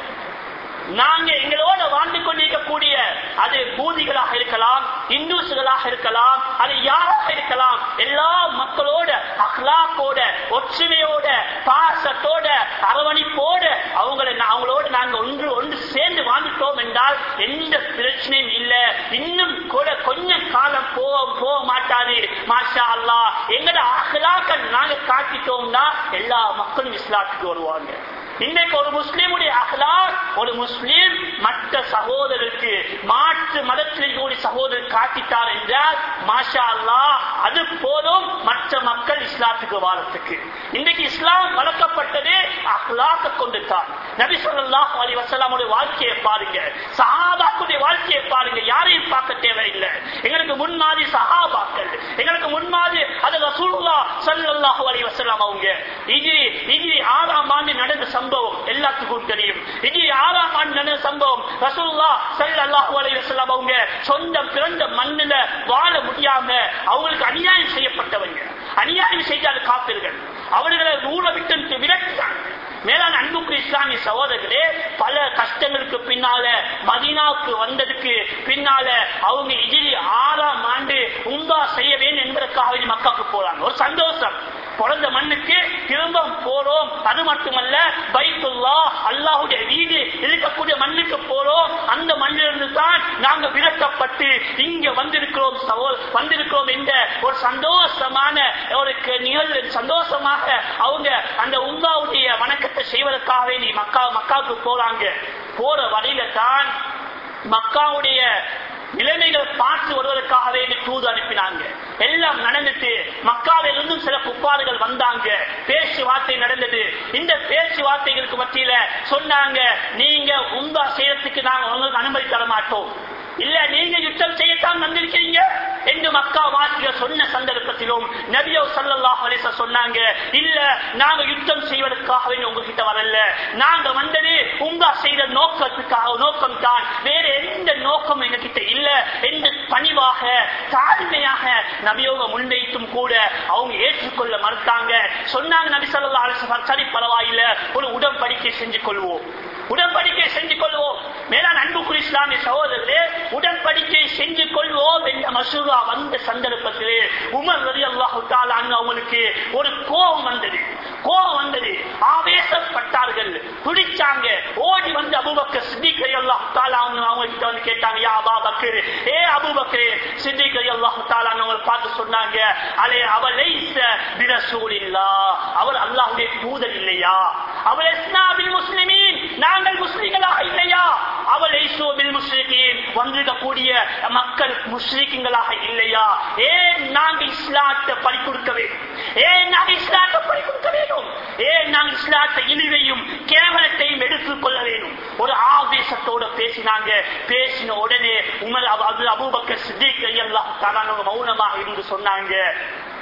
நாங்க எங்களோட வாழ்ந்து கொண்டிருக்கக்கூடிய அது பூதிகளாக இருக்கலாம் இந்துஸ்களாக இருக்கலாம் அது யாராக இருக்கலாம் எல்லா மக்களோட அஹ்லாக்கோட ஒற்றுமையோட பாசத்தோட அரவணைப்போட அவங்களை நா- அவங்களோட நாங்க ஒன்று ஒன்று சேர்ந்து வாழ்ந்துட்டோம் என்றால் எந்த பிரச்சனையும் இல்ல இன்னும் கூட கொஞ்சம் காலம் போக போக மாட்டாது மாஷா அல்லாஹ் எங்கட அஹ்லாக்க நாங்க காட்டிட்டோம்னா எல்லா மக்களும் இஸ்லாத்துக்கு வருவாங்க இன்னைக்கு ஒரு முஸ்லீமுடைய அகலாக் ஒரு முஸ்லீம் மற்ற சகோதரருக்கு மாற்று மதத்தில் கூடிய சகோதரர் காட்டிட்டார் என்றால் மாஷா அல்லாஹ் அது போதும் மற்ற மக்கள் இஸ்லாத்துக்கு வாழத்துக்கு இன்றைக்கு இஸ்லாம் வளர்க்கப்பட்டதே அஹ்லாக்க கொண்டு தான் நபி ஸல்லல்லாஹு அலைஹி வஸல்லமுடைய வாழ்க்கையை பாருங்க சஹாபாக்களுடைய வாழ்க்கையை பாருங்க யாரையும் பார்க்க தேவையில்லை எங்களுக்கு முன்மாதிரி சஹாபாக்கள் எங்களுக்கு முன்மாதிரி அது ரசூலுல்லாஹ் ஸல்லல்லாஹு அலைஹி வஸல்லம் அவங்க இது இது ஆறாம் ஆண்டு நடந்த சம்பவம் எல்லாத்துக்கும் தெரியும் இது ஆறாம் ஆண்டு நடந்த சம்பவம் ரசூலுல்லாஹ் ஸல்லல்லாஹு அலைஹி வஸல்லம் அவங்க சொந்த பிறந்த மண்ணுல வாழ முடியாம அவங்களுக்கு அநியாயம் செய்யப்பட்டவங்க அநியாயம் செய்தால் காப்பீர்கள் அவர்களை ஊரை விட்டு விரட்டுறாங்க மேலான அன்புக்குரிய இஸ்லாமிய சகோதரர்களே பல கஷ்டங்களுக்கு பின்னால மதீனாவுக்கு வந்ததுக்கு பின்னால அவங்க இஜிரி ஆறாம் ஆண்டு உந்தா செய்ய வேண்டும் என்பதற்காக வேண்டி மக்காவுக்கு போறாங்க ஒரு சந்தோஷம் பிறந்த மண்ணுக்கு திரும்ப போறோம் அது மட்டுமல்ல பைத்துல்லா அல்லாஹுடைய வீடு இருக்கக்கூடிய மண்ணுக்கு போறோம் அந்த மண்ணிலிருந்து தான் நாங்க விரட்டப்பட்டு இங்க வந்திருக்கிறோம் சகோ- வந்திருக்கிறோம் என்ற ஒரு சந்தோஷமான ஒரு க- நிகழ்வு சந்தோஷமாக அவங்க அந்த உங்காவுடைய வணக்கத்தை செய்வதற்காகவே நீ மக்கா மக்காவுக்கு போறாங்க போற வழியில தான் மக்காவுடைய நிலைமைகள் பார்த்து வருவதற்காகவே இந்த தூது அனுப்பினாங்க எல்லாம் நடந்துட்டு மக்காவிலிருந்தும் சில குப்பாறுகள் வந்தாங்க பேச்சுவார்த்தை நடந்தது இந்த பேச்சுவார்த்தைகளுக்கு மத்தியில சொன்னாங்க நீங்க உந்தா செய்யறதுக்கு நாங்க உங்களுக்கு அனுமதி தர மாட்டோம் இல்ல நீங்க யுத்தம் செய்யத்தான் வந்திருக்கிறீங்க என்று மக்கா வாசிகள் சொன்ன சந்தர்ப்பத்திலும் நபியோ சல்லல்லாஹு அலைஹி வஸல்லம் சொன்னாங்க இல்ல நாங்க யுத்தம் செய்வதற்காகவே உங்ககிட்ட வரல நாங்க வந்தது உங்க செய்த நோக்கத்துக்காக நோக்கம் தான் வேற எந்த நோக்கம் எங்ககிட்ட இல்ல என்று பணிவாக தாழ்மையாக நபியோக முன்வைத்தும் கூட அவங்க ஏற்றுக்கொள்ள மறுத்தாங்க சொன்னாங்க நபி ஸல்லல்லாஹு அலைஹி வஸல்லம் சரி பரவாயில்ல ஒரு உடன்படிக்கை செஞ்சு கொள்வோம் உடன்படிக்கை செஞ்சு கொள்வோம் மேலான அன்புக்குரிய இஸ்லாமிய சகோதரர்களே உடன்படிக்கை செஞ்சு கொள்வோம் என்ற மசூரா வந்த சந்தர்ப்பத்திலே உமர் ரதி அல்லாஹு அவங்களுக்கு ஒரு கோபம் வந்தது கோபம் வந்தது ஆவேசப்பட்டார்கள் துடிச்சாங்க ஓடி வந்து அபூபக்கர் சித்திக் ரதி அல்லாஹு தாலா அவங்க அவங்க கிட்ட வந்து கேட்டாங்க யா அபா பக்கர் ஏ அபூபக்கர் சித்திக் ரதி அல்லாஹு தாலா அவங்க பார்த்து சொன்னாங்க அலே அவளை பிரசூலில்லா அவர் அல்லாஹ்வுடைய தூதர் இல்லையா அவர் இஸ்லாமில் முஸ்லிமீன் நாங்கள் முஸ்லிம்களாக இல்லையா அவள் ஐசோபில் முஸ்லிமீன் வந்திருக்கக்கூடிய மக்கள் முஸ்லிம்களாக இல்லையா ஏன் நாங்க இஸ்லாத்தை பறி கொடுக்க வேண்டும் ஏன் நாங்க இஸ்லாத்தை பறி கொடுக்க வேண்டும் ஏன் நாங்க இஸ்லாத்தை இழிவையும் கேவலத்தையும் எடுத்துக் கொள்ள வேண்டும் ஒரு ஆவேசத்தோட பேசினாங்க பேசின உடனே உமர் அபு- அபு- அபூபக்கர் சித்திக் எல்லாம் தாராங்க மௌனமாக இருந்து சொன்னாங்க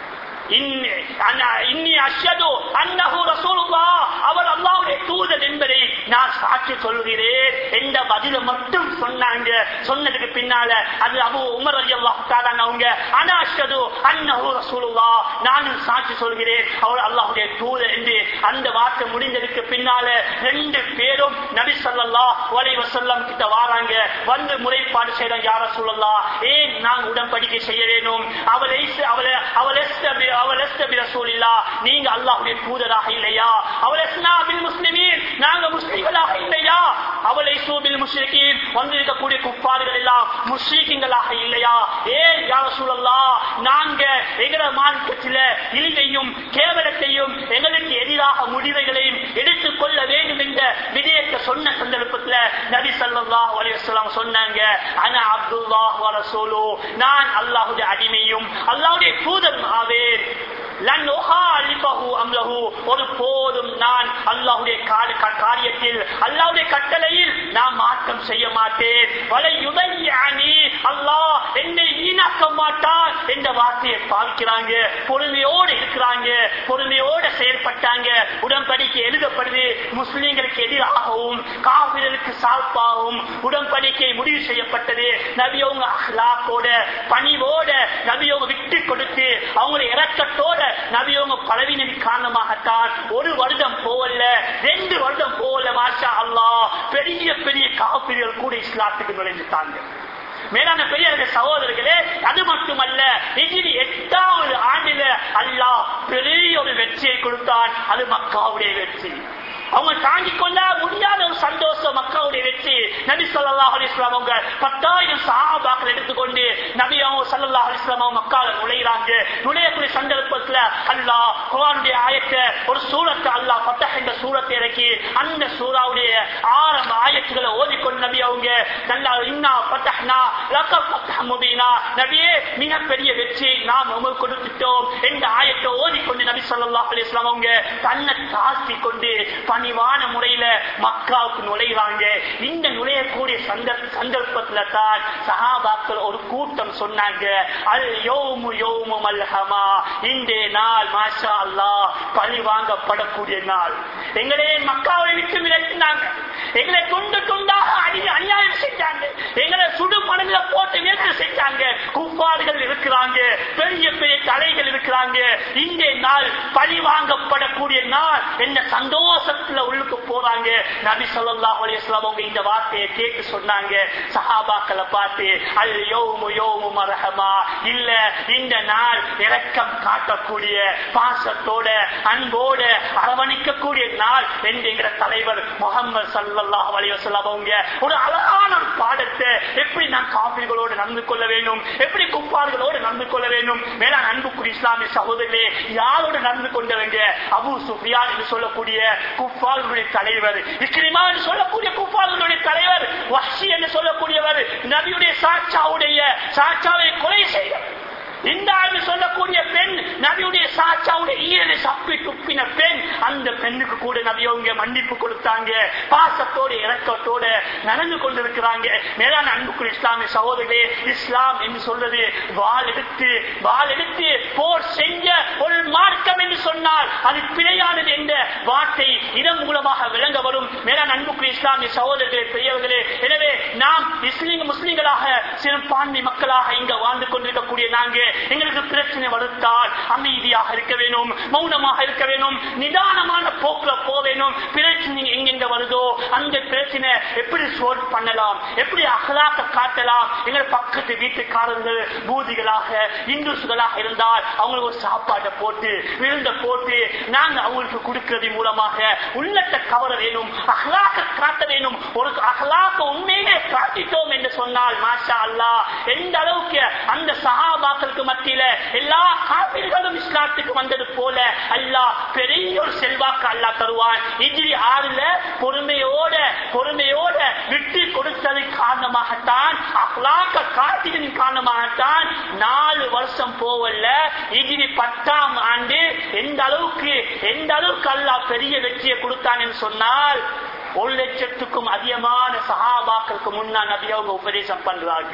இன்னி- அண்ணா- இன்னி அஷ்ஹது அன்னஹு ரசூலுல்லாஹ் அவர் அல்லாஹ்வுடைய தூதர் என்பதை நான் சாட்சி சொல்கிறேன் என்ற பதில மட்டும் சொன்னாங்க சொன்னதுக்கு பின்னால அது அபு உமர் ரலியல்லாஹு தஆலா அவங்க அனா அஷ்ஹது அன்னஹு ரசூலுல்லாஹ் நானும் சாட்சி சொல்கிறேன் அவர் அல்லாஹ்வுடைய தூதர் என்று அந்த வார்த்தை முடிந்ததுக்கு பின்னால ரெண்டு பேரும் நபி ஸல்லல்லாஹு அலைஹி வஸல்லம் கிட்ட வாராங்க வந்து முறைப்பாடு செய்யறோம் யார சொல்லலாம் ஏன் நான் உடன்படிக்கை செய்ய வேணும் அவளை அவளை அவளை அவள் ரசூலில்லா நீங்க அல்லாஹ்வுடைய தூதராக இல்லையா அவள் பில் முஸ்லிமீன் நாங்க முஸ்லிம்களாக இல்லையா அவளை சூபில் முஸ்லிகீன் வந்திருக்கக்கூடிய குப்பாடுகள் எல்லாம் முஸ்லிம்களாக இல்லையா ஏன் யார சூழல்லா நாங்க எங்கட மார்க்கத்தில இழிவையும் கேவலத்தையும் எங்களுக்கு எதிராக முடிவுகளையும் எடுத்துக் கொள்ள வேண்டும் என்ற விடயத்தை சொன்ன சந்தர்ப்பத்தில் நபி ஸல்லல்லாஹு அலைஹி வஸல்லம் சொன்னாங்க அன அப்துல்லாஹ் வ ரசூலு நான் அல்லாஹ்வுடைய அடிமையும் அல்லாஹ்வுடைய தூதரும் ஆவேன் லன் உஹாலிஃபஹு அம்லஹு ஒரு போதும் நான் அல்லாஹ்வுடைய கார- க- காரியத்தில் அல்லாஹ்வுடைய கட்டளையில் நான் மாற்றம் செய்ய மாட்டேன் வலை யுதையானி அல்லாஹ் என்னை வீணாக்க மாட்டான் என்ற வார்த்தையை பாவிக்கிறாங்க பொறுமையோடு இருக்கிறாங்க பொறுமையோடு செயல்பட்டாங்க உடன்படிக்கை எழுதப்படுது முஸ்லிம்களுக்கு எதிராகவும் காவிரருக்கு சால்பாகவும் உடன்படிக்கை முடிவு செய்யப்பட்டது நபியவங்க அஹ்லாக்கோட பணிவோட நபியவங்க விட்டு கொடுத்து அவங்களுடைய இறக்கத்தோட நபியவங்க பலவீனம் காரணமாகத்தான் ஒரு வருடம் போகல ரெண்டு வருடம் போகல மாஷா அல்லாஹ் பெரிய பெரிய காப்பிரியர்கள் கூட இஸ்லாத்துக்கு நுழைஞ்சுட்டாங்க மேலான பெரியவர்கள் சகோதரர்களே அது மட்டுமல்ல ஹிஜ்ரி எட்டாவது ஆண்டில அல்லாஹ் பெரிய ஒரு வெற்றியை கொடுத்தான் அது மக்காவுடைய வெற்றி அவங்க தாங்கிக் கொள்ள முடியாத ஒரு சந்தோஷம் மக்காவுடைய வெற்றி நபி ஸல்லல்லாஹு அலைஹி வஸல்லம் அவங்க பத்தாயிரம் சஹாபாக்கள் எடுத்துக்கொண்டு நபி அவங்க ஸல்லல்லாஹு அலைஹி வஸல்லம் அவங்க மக்கால நுழையிறாங்க நுழையக்கூடிய சந்தர்ப்பத்துல அல்லாஹ் குர்ஆனுடைய ஆயத்தை ஒரு சூரத்தை அல்லாஹ் ஃபத்தஹ் என்ற சூரத்தை இறக்கி அந்த சூறாவுடைய ஆரம்ப ஆயத்துகளை ஓதிக்கொண்டு நபி அவங்க நல்லா இன்னா ஃபத்தஹ்னா லக ஃபத்தஹ் முபீனா நபியே மிகப்பெரிய வெற்றியை நாம் உங்களுக்கு கொடுத்துட்டோம் என்ற ஆயத்தை ஓதிக்கொண்டு நபி ஸல்லல்லாஹு அலைஹி வஸல்லம் அவங்க தன்னை தாழ்த்தி கொண்டு பணிவான முறையில மக்காவுக்கு நுழைவாங்க இந்த நுழையக்கூடிய சந்தர்ப்ப சந்தர்ப்பத்துல தான் சஹாபாக்கள் ஒரு கூட்டம் சொன்னாங்க அல் யோமு யோமு மல்ஹமா இன்றைய நாள் மாஷா அல்லாஹ் பழி வாங்கப்படக்கூடிய நாள் எங்களே மக்காவை விட்டு விரட்டினாங்க எங்களை துண்டு துண்டாக அடி அநியாயம் செஞ்சாங்க எங்களை சுடு மனதில போட்டு வேலை செஞ்சாங்க குப்பாடுகள் இருக்கிறாங்க பெரிய பெரிய தலைகள் இருக்கிறாங்க இந்த நாள் பழி வாங்கப்படக்கூடிய நாள் என்ன சந்தோஷத்துல உள்ளுக்கு போறாங்க நபி ஸல்லல்லாஹு அலைஹி வஸல்லம் அவங்க இந்த வார்த்தையை கேட்டு சொன்னாங்க சஹாபாக்களை பார்த்து அல் யௌமு யௌமு மர்ஹமா இல்ல இந்த நாள் இரக்கம் காட்டக்கூடிய பாசத்தோட அன்போட அரவணைக்கக்கூடிய நாள் என்கிற தலைவர் முகமது ஸல்லல்லாஹு அலைஹி வஸல்லம் அவங்க ஒரு அழகான ஒரு பாடத்தை எப்படி நான் காபிர்களோடு நடந்து கொள்ள வேண்டும் எப்படி குப்பார்களோடு நடந்து கொள்ள வேண்டும் மேலான அன்புக்குரிய இஸ்லாமிய சகோதரர்களே யாரோடு நடந்து கொண்டவங்க அபு சுஃபியான் என்று சொல்லக்கூடிய குஃபார்களுடைய தலைவர் இக்ரிமா என்று சொல்லக்கூடிய குஃபார்களுடைய தலைவர் வஹ்ஷி என்று சொல்லக்கூடியவர் நபியுடைய சாட்சாவுடைய சாட்சாவை கொலை செய்தவர் இந்த ஆய்வு சொல்லக்கூடிய பெண் நபியுடைய சாட்சாவுடைய ஈரனை சப்பி துப்பின பெண் அந்த பெண்ணுக்கு கூட நபி அவங்க மன்னிப்பு கொடுத்தாங்க பாசத்தோட இறக்கத்தோட நடந்து கொண்டிருக்கிறாங்க மேலான அன்புக்குள் இஸ்லாமிய சகோதரர்களே இஸ்லாம் என்று சொல்றது வாள் எடுத்து வாள் எடுத்து போர் செஞ்ச ஒரு மார்க்கம் என்று சொன்னால் அது பிழையானது என்ற வார்த்தை இதன் மூலமாக விளங்க வரும் மேலான அன்புக்குள் இஸ்லாமிய சகோதரர்களே பெரியவர்களே எனவே நாம் இஸ்லீம் முஸ்லிம்களாக சிறுபான்மை மக்களாக இங்க வாழ்ந்து கொண்டிருக்கக்கூடிய நாங்க எங்களுக்கு பிரச்சனை வலுத்தால் அமைதியாக இருக்க வேணும் மௌனமாக இருக்க வேணும் நிதானமான போக்குல போக வேணும் பிரச்சனை எங்கெங்க வருதோ அந்த பிரச்சனை எப்படி சோல் பண்ணலாம் எப்படி அகலாக்க காட்டலாம் எங்கள் பக்கத்து வீட்டுக்காரர்கள் பூதிகளாக இந்துஸ்களாக இருந்தால் அவங்களுக்கு ஒரு சாப்பாட்டை போட்டு விருந்த போட்டு நாங்க அவங்களுக்கு கொடுக்கிறது மூலமாக உள்ளத்தை கவர வேணும் அகலாக்க காட்ட வேணும் ஒரு அகலாக்க உண்மையிலே காட்டிட்டோம் என்று சொன்னால் மாஷா அல்லாஹ் எந்த அளவுக்கு அந்த சஹாபாக்களுக்கு மத்தியில எல்லா காப்பீர்களும் இஸ்லாத்துக்கு வந்தது போல அல்லாஹ் பெரிய ஒரு செல்வாக்கு அல்லாஹ் தருவான் இதிரி ஆறுல பொறுமையோட பொறுமையோட விட்டு கொடுத்தது காரணமாகத்தான் அஹ்லாக்க காட்டியதன் காரணமாகத்தான் நாலு வருஷம் போவல்ல இதிரி பத்தாம் ஆண்டு எந்த அளவுக்கு எந்த அளவுக்கு அல்லாஹ் பெரிய வெற்றியை கொடுத்தான் என்று சொன்னால் ஒரு லட்சத்துக்கும் அதிகமான சஹாபாக்களுக்கு முன்னா நபி அவங்க உபதேசம் பண்றாங்க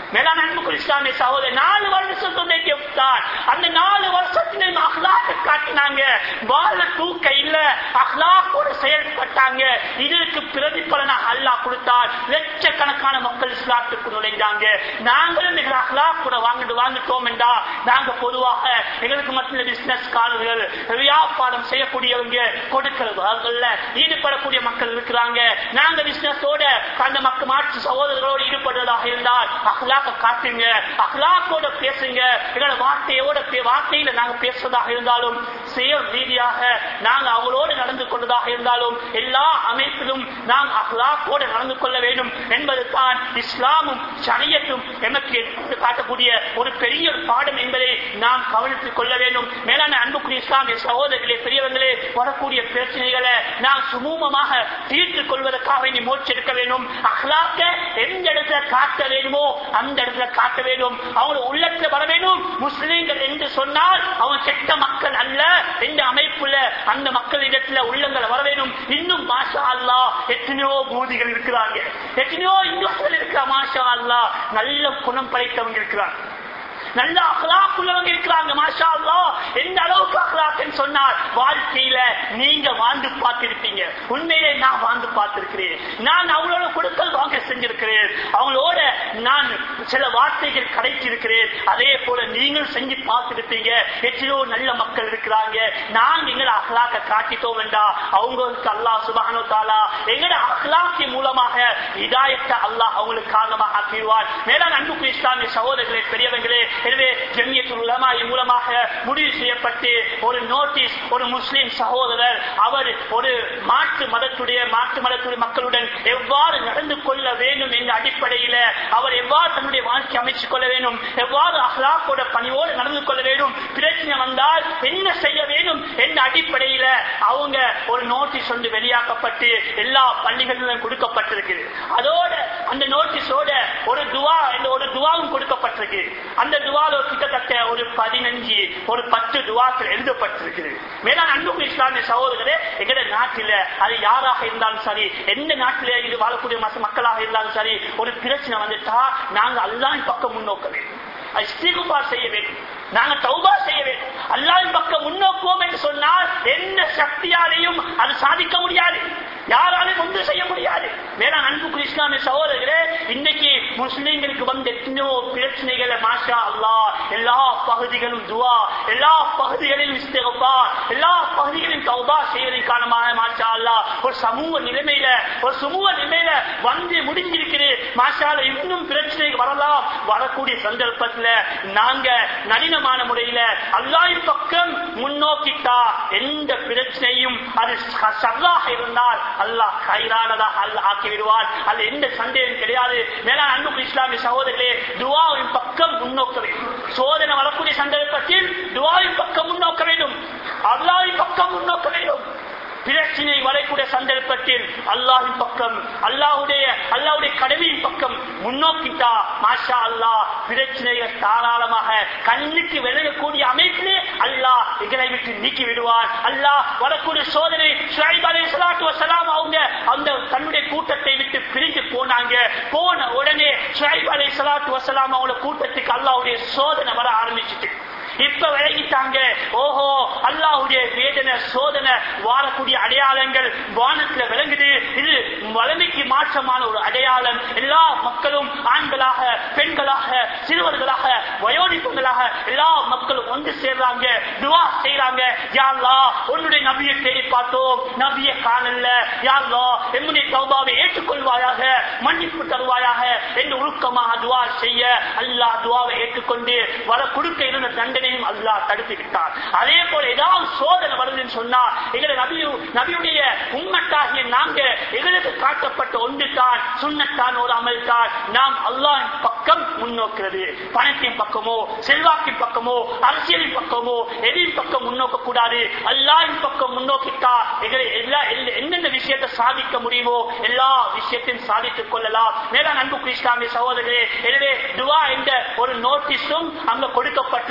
மேலான அன்புக்குள் இஸ்லாமிய சகோதரர் நாலு வருஷத்துடைய gift தான் அந்த நாலு வருஷத்திலும் அஹ்லாக்க காட்டினாங்க வாழ தூக்க இல்ல அஹ்லாக்கோட செயல்பட்டாங்க இதற்கு பிரதிபலனாக அல்லாஹ் கொடுத்தார் லட்சக்கணக்கான மக்கள் இஸ்லாத்துக்கு நுழைந்தாங்க நாங்களும் எங்களை அஹ்லாக் கூட வாங்கிட்டு வாங்கிட்டோம் என்றா நாங்க பொதுவாக எங்களுக்கு மத்தியில் பிசினஸ் காலர்கள் வியாபாரம் செய்யக்கூடியவங்க கொடுக்கிறவர்கள்ல ஈடுபடக்கூடிய மக்கள் இருக்கிறாங்க நாங்க பிசினஸோட அந்த மக்கள் மாற்று சகோதரர்களோடு ஈடுபடுவதாக இருந்தால் அஹ்லாக்க காட்டுங்க அஹ்லாக்கோட பேசுங்க எங்களோட வார்த்தையோட பே- வார்த்தையில நாங்க பேசுவதாக இருந்தாலும் செயல் ரீதியாக நாங்க அவங்களோடு நடந்து கொண்டதாக இருந்தாலும் எல்லா அமைப்பிலும் நாம் அஹ்லாக்கோடு நடந்து கொள்ள வேண்டும் என்பது தான் இஸ்லாமும் சரியத்தும் எமக்கு எடுத்து காட்டக்கூடிய ஒரு பெரிய ஒரு பாடம் என்பதை நாம் கவனித்துக் கொள்ள வேண்டும் மேலான அன்புக்குரிய இஸ்லாமிய சகோதரர்களே பெரியவர்களே வரக்கூடிய பிரச்சனைகளை நாம் சுமூகமாக தீர்த்துக் கொள்வதற்காக வேண்டி முயற்சி எடுக்க வேண்டும் அஹ்லாக்க எந்த இடத்துல காட்ட வேண்டுமோ அந்த இடத்துல காட்ட வேண்டும் அவங்க உள்ளத்துல வர வேண்டும் முஸ்லிம்கள் என்று சொன்னால் அவங்க கெட்ட மக்கள் அல்ல எந்த அமைப்புல அந்த மக்களிடத்துல உள்ளங்கள் வர வேண்டும் இன்னும் மாஷா அல்லா எத்தனையோ பூதிகள் இருக்கிறாங்க எத்தனையோ இந்துக்கள் இருக்கிற மாஷா அல்லா நல்ல குணம் படைத்தவங்க இருக்கிறாங்க நல்ல அகலாக் உள்ளவங்க இருக்கிறாங்க மாஷா அல்லா எந்த அளவுக்கு அகலாக்குன்னு சொன்னால் வாழ்க்கையில நீங்க வாழ்ந்து பார்த்திருப்பீங்க உண்மையிலே நான் வாழ்ந்து பார்த்திருக்கிறேன் நான் அவங்களோட கொடுக்கல் வாங்க செஞ்சிருக்கிறேன் அவங்களோட நான் சில வார்த்தைகள் கிடைச்சிருக்கிறேன் அதே போல நீங்கள் செஞ்சு பார்த்திருப்பீங்க எத்தனையோ நல்ல மக்கள் இருக்கிறாங்க நாங்க எங்களை அகலாக்க காட்டிட்டோம் என்றா அவங்களுக்கு அல்லாஹ் சுபஹானு தாலா எங்கட அகலாக்கி மூலமாக இதாயத்தை அல்லாஹ் அவங்களுக்கு காரணமாக ஆக்கிடுவார் மேலான அன்புக்கு இஸ்லாமிய சகோதரர்களே பெரியவங்களே எனவே ஜெமியத்துல் உலமாய் மூலமாக முடிவு செய்யப்பட்டு ஒரு நோட்டீஸ் ஒரு முஸ்லிம் சகோதரர் அவர் ஒரு மாற்று மதத்துடைய மாற்று மதத்துடைய மக்களுடன் எவ்வாறு நடந்து கொள்ள வேண்டும் என்ற அடிப்படையில அவர் எவ்வாறு தன்னுடைய வாழ்க்கை அமைத்துக் கொள்ள வேண்டும் எவ்வாறு அஹ்லாக்கோட பணியோடு நடந்து கொள்ள வேண்டும் பிரச்சனை வந்தால் என்ன செய்ய வேண்டும் என்ற அடிப்படையில அவங்க ஒரு நோட்டீஸ் வந்து வெளியாக்கப்பட்டு எல்லா பள்ளிகளிலும் கொடுக்கப்பட்டிருக்கு அதோட அந்த நோட்டீஸோட ஒரு துவா என்ற ஒரு துவாவும் கொடுக்கப்பட்டிருக்கு அந்த துவால கிட்டத்தட்ட ஒரு பதினஞ்சு ஒரு பத்து துவாக்கள் எழுதப்பட்டிருக்குது மேலான அன்புக்கு இஸ்லாமிய சகோதரரே எங்கட நாட்டில அது யாராக இருந்தாலும் சரி எந்த நாட்டில இது வாழக்கூடிய மச- மக்களாக இருந்தாலும் சரி ஒரு பிரச்சனை வந்துட்டா நாங்க அல்லாஹ் பக்கம் முன்னோக்க வேண்டும் இஸ்திகுபார் செய்ய வேண்டும் நாங்க தௌபா செய்ய வேண்டும் அல்லாஹ்வின் பக்கம் முன்னோக்குவோம் என்று சொன்னால் எந்த சக்தியாலையும் அது சாதிக்க முடியாது யாராலையும் ஒன்று செய்ய முடியாது வேணா அன்புக்கு இஸ்லாமிய சகோதரர்களே இன்னைக்கு முஸ்லிம்களுக்கு வந்த எத்தனையோ பிரச்சனைகளை மாஷா அல்லாஹ் எல்லா பகுதிகளும் துவா எல்லா பகுதிகளிலும் இஸ்திகுபார் எல்லா பகுதிகளிலும் தௌபா செய்வதன் காரணமாக மாஷா அல்லாஹ் ஒரு சமூக நிலைமையில ஒரு சமூக நிலைமையில வந்து முடிஞ்சிருக்குது மாஷா அல்லாஹ் இன்னும் பிரச்சனை வரலாம் வரக்கூடிய சந்தர்ப்பத்துல நாங்க நளினமான முறையில அல்லாஹ்வின் பக்கம் முன்னோக்கிட்டா எந்த பிரச்சனையும் அது ச- சர்ராக இருந்தால் அல்லாஹ் கைரானதாக அல்லாஹ் ஆக்கி விடுவான் அது எந்த சந்தேகம் கிடையாது மேலான அன்புக்கு இஸ்லாமிய சகோதரர்களே துவாவின் பக்கம் முன்னோக்க வேண்டும் சோதனை வரக்கூடிய சந்தர்ப்பத்தில் துவாவின் பக்கம் முன்னோக்க வேண்டும் அல்லாஹ்வின் பக்கம் முன்னோக்க வேண்டும் பிரச்சனை வரக்கூடிய சந்தர்ப்பத்தில் அல்லாஹின் பக்கம் அல்லாஹுடைய அல்லாஹுடைய கடமையின் பக்கம் முன்னோக்கிட்டா மாஷா அல்லாஹ் பிரச்சனைகள் தாராளமாக கண்ணுக்கு விலகக்கூடிய அமைப்பிலே அல்லாஹ் எங்களை விட்டு நீக்கி விடுவான் அல்லாஹ் வரக்கூடிய சோதனை ஷுஐப் அலைஹிஸ்ஸலாத்து வஸலாம் அவங்க அந்த தன்னுடைய கூட்டத்தை விட்டு பிரிஞ்சு போனாங்க போன உடனே ஷுஐப் அலைஹிஸ்ஸலாத்து வஸலாம் அவங்களோட கூட்டத்துக்கு அல்லாஹ்வுடைய சோதனை வர ஆரம்பிச்சிட்டு இப்ப விளங்கிட்டாங்க ஓஹோ அல்லாஹ்வுடைய வேதனை சோதனை வாழக்கூடிய அடையாளங்கள் வானத்துல விளங்குது இது வளமைக்கு மாற்றமான ஒரு அடையாளம் எல்லா மக்களும் ஆண்களாக பெண்களாக சிறுவர்களாக வயோதிபங்களாக எல்லா மக்களும் ஒன்று சேர்றாங்க துவா செய்றாங்க யாழ்லா உன்னுடைய நபியை தேடி பார்த்தோம் நபியை காணல யாழ்லா எம்முடைய தௌபாவை ஏற்றுக்கொள்வாயாக மன்னிப்பு தருவாயாக என்று உருக்கமாக துவா செய்ய அல்லாஹ் துவாவை ஏற்றுக்கொண்டு வர கொடுக்க இருந்த தண்டனையும் அல்லாஹ் தடுத்து விட்டார் அதே போல ஏதாவது சோதனை வருதுன்னு சொன்னா எங்களை நபி நபியுடைய உம்மட்டாகிய நாங்க எங்களுக்கு காட்டப்பட்ட ஒன்று தான் சுண்ணத்தான் ஒரு அமல் தான் நாம் அல்லாஹ் பக்கம் முன்னோக்கிறது பணத்தின் பக்கமோ செல்வாக்கின் பக்கமோ அரசியலின் பக்கமோ எதிரின் பக்கம் முன்னோக்க கூடாது அல்லாஹின் பக்கம் முன்னோக்கிட்டா எங்களை எல்லா எல்ல- எந்தெந்த விஷயத்தை சாதிக்க முடியுமோ எல்லா விஷயத்தையும் சாதித்துக் கொள்ளலாம் மேலான அன்புக்கு இஸ்லாமிய சகோதரர்களே எனவே துவா என்ற ஒரு நோட்டீஸும் அங்க கொடுக்கப்பட்டிருக்கிறது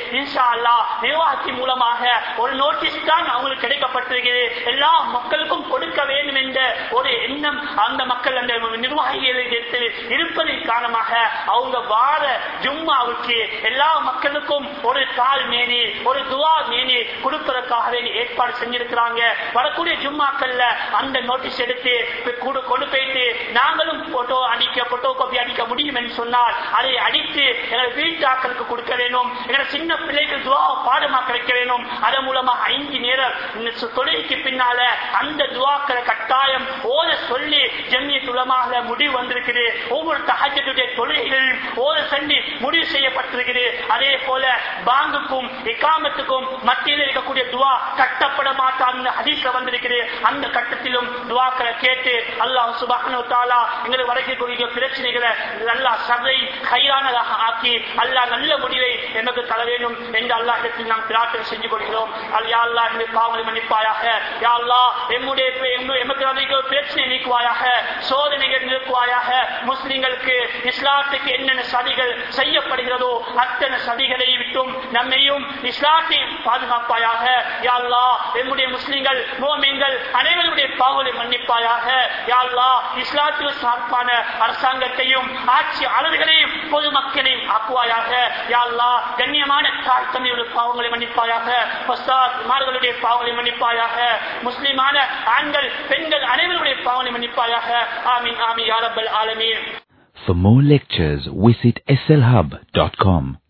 இன்ஷா அல்லாஹ் நிர்வாகத்தின் மூலமாக ஒரு நோட்டீஸ் தான் அவங்களுக்கு கிடைக்கப்பட்டிருக்கிறது எல்லா மக்களுக்கும் கொடுக்க வேண்டும் என்ற ஒரு எண்ணம் அந்த மக்கள் அந்த நிர்வாகிகளிடத்தில் இருப்பதன் காரணமாக அவங்க வார ஜும்மாவுக்கு எல்லா மக்களுக்கும் ஒரு தாள் மேனி ஒரு துவா மேனி கொடுப்பதற்காக வேண்டி ஏற்பாடு செஞ்சிருக்கிறாங்க வரக்கூடிய ஜும்மாக்கள்ல அந்த நோட்டீஸ் எடுத்து கொடு கொடு போயிட்டு நாங்களும் போட்டோ அடிக்க போட்டோ காப்பி அடிக்க முடியும் என்று சொன்னால் அதை அடித்து எங்களை வீட்டாக்களுக்கு கொடுக்க வேண்டும் எங்களை சின்ன பிள்ளைகள் துவா பாடமாக்க வைக்க வேண்டும் அதன் மூலமாக ஐந்து நேரம் இந்த சு- தொழுகைக்கு பின்னால அந்த துவாக்களை கட்டாயம் ஓத சொல்லி ஜம்மிய துலமாக முடிவு வந்திருக்குது ஒவ்வொரு தஹஜ்ஜுடைய தொழுகைகள் ஓத சொல்லி முடிவு செய்யப்பட்டிருக்குது அதே போல பாங்குக்கும் இக்காமத்துக்கும் மத்தியில் இருக்கக்கூடிய துவா கட்டப்பட மாட்டான்னு ஹதீஸ்ல வந்திருக்குது அந்த கட்டத்திலும் துவாக்களை கேட்டு அல்லாஹ் சுபஹானஹு வ தஆலா எங்களுக்கு வரைக்கக்கூடிய பிரச்சனைகளை அல்லாஹ் சர்ரை கையானதாக ஆக்கி அல்லாஹ் நல்ல முடிவை எமக்கு தர வேண்டும் என்று அல்லாஹிடத்தில் நாம் பிரார்த்தனை செஞ்சு கொள்கிறோம் அல் யா அல்லாஹ் எங்களுடைய பாவங்களை மன்னிப்பாயாக யா அல்லாஹ் எம்முடைய எம்மு- எமக்கு வரைக்கும் பிரச்சனை நீக்குவாயாக சோதனைகள் நீக்குவாயாக முஸ்லிம்களுக்கு இஸ்லாத்துக்கு என்னென்ன சதிகள் செய்யப்படுகிறதோ அத்தனை சதிகளை விட்டும் நம்மையும் இஸ்லாத்தை பாதுகாப்பாயாக யா அல்லாஹ் எம்முடைய முஸ்லிம்கள் மோமியங்கள் அனைவருடைய பாவங்களை மன்னிப்பாயாக யா அல்லாஹ் இஸ்லாத்தில் சார்பான அரசாங்கத்தையும் ஆட்சி அளவுகளையும் பொதுமக்களையும் ஆக்குவாயாக யா அல்லாஹ் கண்ணியமான தாய் தந்தையுடைய பாவங்களை மன்னிப்பாயாக பஸ்தாத் மார்களுடைய பாவங்களை மன்னிப்பாயாக முஸ்லிமான ஆண்கள் பெண்கள் அனைவருடைய பாவங்களை மன்னிப்பாயாக ஆமீன் ஆமீன் யா ரப்பல் ஆலமீன் For more lectures, visit slhub.com.